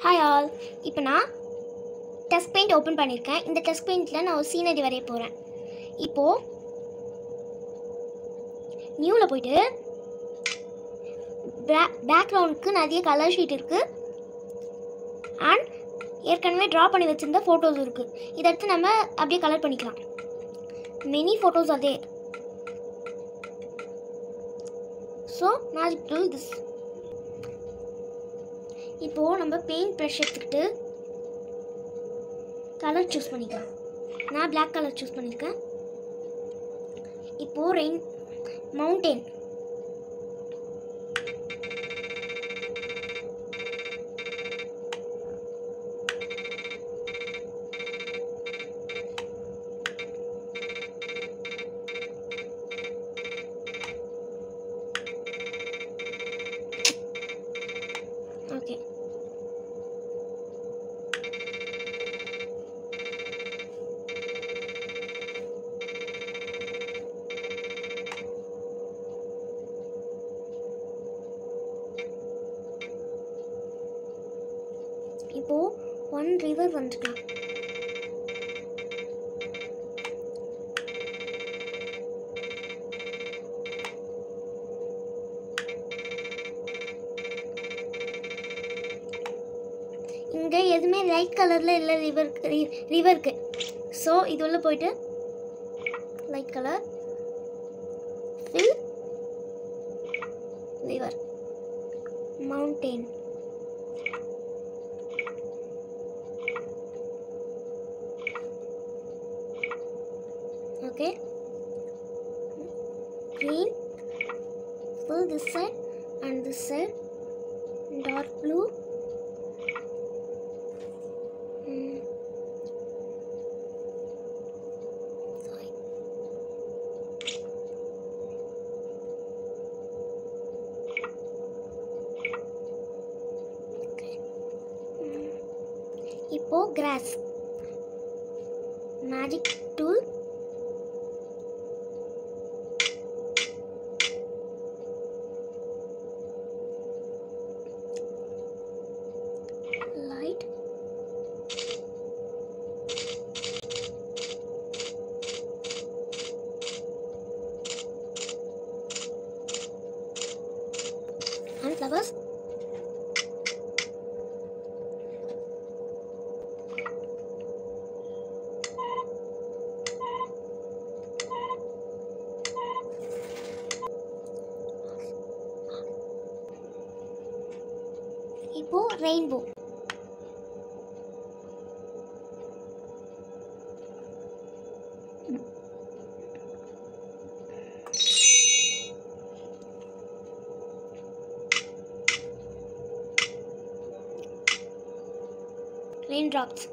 Hi all இப்போ நான் test paint open பண்ணியிருக்கேன் இந்த டெஸ்ட் பெயிண்டில் நான் ஒரு சீனரி வரைய போகிறேன் இப்போது நியூவில் போயிட்டு பேக்ரவுண்டுக்கு நிறைய கலர் ஷீட் இருக்குது அண்ட் ஏற்கனவே ட்ரா பண்ணி வச்சுருந்த ஃபோட்டோஸ் இருக்குது இதை எடுத்து நம்ம அப்படியே கலர் பண்ணிக்கலாம் மெனி ஃபோட்டோஸ் அதே ஸோ மேஜிக் டூ திஸ் இப்போது நம்ம பெயிண்ட் ப்ரஷ் எடுத்துக்கிட்டு கலர் சூஸ் பண்ணிக்கலாம் நான் Black கலர் சூஸ் பண்ணியிருக்கேன் இப்போது ரெயின் மவுண்டெயின் ஓகே இப்போ ஒன் ரிவர் வந்துக்கலாம் இங்கே எதுவுமே லைட் கலரில் இல்லை ரிவருக்கு ரிவருக்கு ஸோ இது உள்ள போயிட்டு light colour fill river mountain okay green fill this side and this side dark blue Hmm. Sorry. Okay. Hmm. இப்போ grass magic tool light and flowers இப்போ rainbow raindrops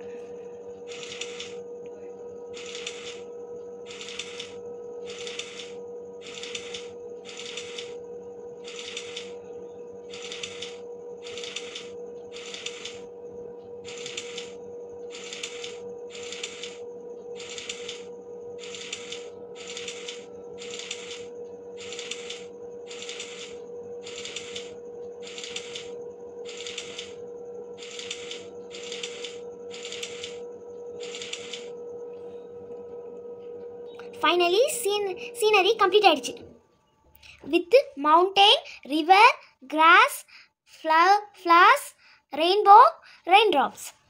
finally scene scenery complete ஆயிடுச்சு with mountain river grass flowers rainbow rain drops